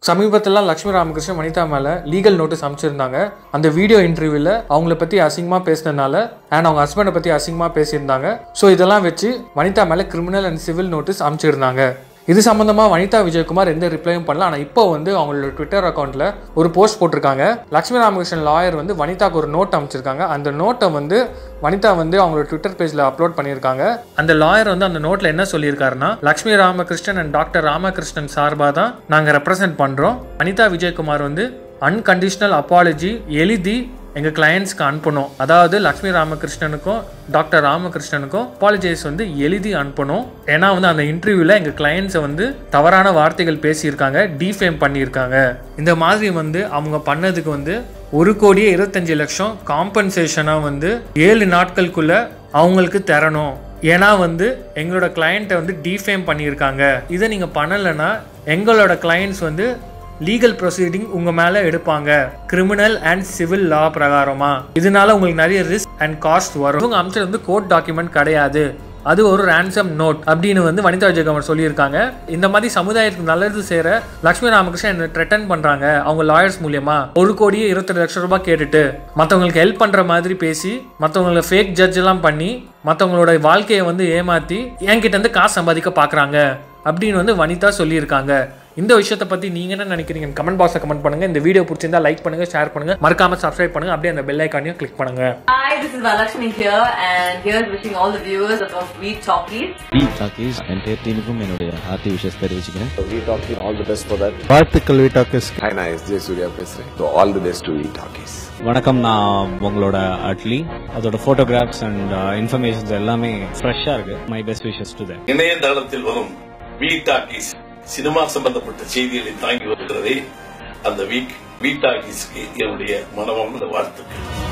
சமீபத்தில் லக்ஷ்மி ராமகிருஷ்ணன் வனிதா மேலே legal notice அமைச்சிருந்தாங்க அந்த வீடியோ இன்டர்வியூவில் அவங்கள பற்றி அசிங்கமாக பேசினதுனால அண்ட் அவங்க ஹஸ்பண்டை பற்றி அசிங்கமாக பேசியிருந்தாங்க ஸோ இதெல்லாம் வச்சு வனிதா மேலே கிரிமினல் அண்ட் சிவில் நோட்டீஸ் அமைச்சிருந்தாங்க இது சம்பந்தமா வனிதா விஜயகுமார் எந்த ரிப்ளையும் பண்ணல ஆனால் இப்போ வந்து அவங்களோட ட்விட்டர் அக்கௌண்ட்ல ஒரு போஸ்ட் போட்டிருக்காங்க லட்சுமி ராமகிருஷ்ணன் லாயர் வந்து வனிதாக்கு ஒரு நோட் அமைச்சிருக்காங்க அந்த நோட்டை வந்து வனிதா வந்து அவங்களோட ட்விட்டர் பேஜ்ல அப்லோட் பண்ணியிருக்காங்க அந்த லாயர் வந்து அந்த நோட்ல என்ன சொல்லியிருக்காருன்னா லட்சுமி ராமகிருஷ்ணன் அண்ட் டாக்டர் ராமகிருஷ்ணன் சார்பாக தான் நாங்கள் ரெப்ரசென்ட் பண்றோம் வனிதா விஜயகுமார் வந்து அன்கண்டிஷனல் அப்பாலஜி எழுதி எங்கள் கிளையண்ட்ஸ்க்கு அனுப்பணும் அதாவது லக்ஷ்மி ராமகிருஷ்ணனுக்கும் டாக்டர் ராமகிருஷ்ணனுக்கும் அப்பாலஜைஸ் வந்து எழுதி அனுப்பணும் ஏன்னா வந்து அந்த இன்டர்வியூவில் எங்கள் கிளையண்ட்ஸை வந்து தவறான வார்த்தைகள் பேசியிருக்காங்க டீஃபேம் பண்ணியிருக்காங்க இந்த மாதிரி வந்து அவங்க பண்ணதுக்கு வந்து ஒரு கோடியே இருபத்தஞ்சு லட்சம் காம்பன்சேஷனாக வந்து ஏழு நாட்களுக்குள்ள அவங்களுக்கு தரணும் ஏன்னா வந்து எங்களோட கிளையண்ட்டை வந்து டீஃபேம் பண்ணியிருக்காங்க இதை நீங்கள் பண்ணலைன்னா எங்களோட கிளையண்ட்ஸ் வந்து லீகல் ப்ரொசீடிங் உங்க மேல எடுப்பாங்க கிரிமினல் அண்ட் சிவில் லா பிரகாரமா இதனால உங்களுக்கு நிறைய ரிஸ்க் அண்ட் காஸ்ட் வரும் இவங்க அமைச்சர் வந்து கோர்ட் டாக்குமெண்ட் கிடையாது அது ஒரு ரேன்சம் நோட் அப்படின்னு வந்து வனிதா விஜயகுமார் சொல்லியிருக்காங்க இந்த மாதிரி சமுதாயத்துக்கு நல்லது சேர லட்சுமி ராமகிருஷ்ணன் என்ன த்ரெட்டன் பண்றாங்க அவங்க லாயர்ஸ் மூலியமா ஒரு கோடியே இருபத்தெட்டு லட்சம் ரூபாய் கேட்டுட்டு மற்றவங்களுக்கு ஹெல்ப் பண்ற மாதிரி பேசி மற்றவங்களை ஃபேக் ஜட்ஜ் எல்லாம் பண்ணி மற்றவங்களோட வாழ்க்கையை வந்து ஏமாத்தி என்கிட்ட இருந்து காசு சம்பாதிக்க பார்க்குறாங்க அப்படின்னு வந்து வனிதா சொல்லியிருக்காங்க இந்த விஷயத்தை பத்தி நீங்க என்ன நினைக்கிறீங்க கமெண்ட் பாக்ஸ்ல கமெண்ட் பண்ணுங்க இந்த வீடியோ பிடிச்சிருந்தா லைக் பண்ணுங்க ஷேர் பண்ணுங்க மறக்காம சப்ஸ்கிரைப் பண்ணுங்க அப்படியே அந்த பெல் ஐக்கானையும் கிளிக் பண்ணுங்க Hi, this is Valakshmi here, and here's wishing all the viewers of our Sweet Talkies. V talkies entire டீமுக்கும் என்னுடைய ஹார்ட்டி விஷஸ் தெரிவிச்சுக்கிறேன் We talking all the best for that. வாழ்த்துக்கள் வீட்டாக்கு Hi, நான் எஸ் ஜே சூர்யா பேசுறேன் So all the best to We Talkies. வணக்கம் நான் உங்களோட அட்லி அதோட ஃபோட்டோகிராஃப்ஸ் அண்ட் இன்ஃபர்மேஷன்ஸ் எல்லாமே ஃப்ரெஷ்ஷாக இருக்கு my best wishes to that இணையதளத்தில் வரும் வி டாக்கீஸ் சினிமா சம்பந்தப்பட்ட செய்திகளை தாங்கி வருகிறதே அந்த வீக் வி டாக்கீஸ்க்கு என்னுடைய மனமார்ந்த வாழ்த்துக்கள்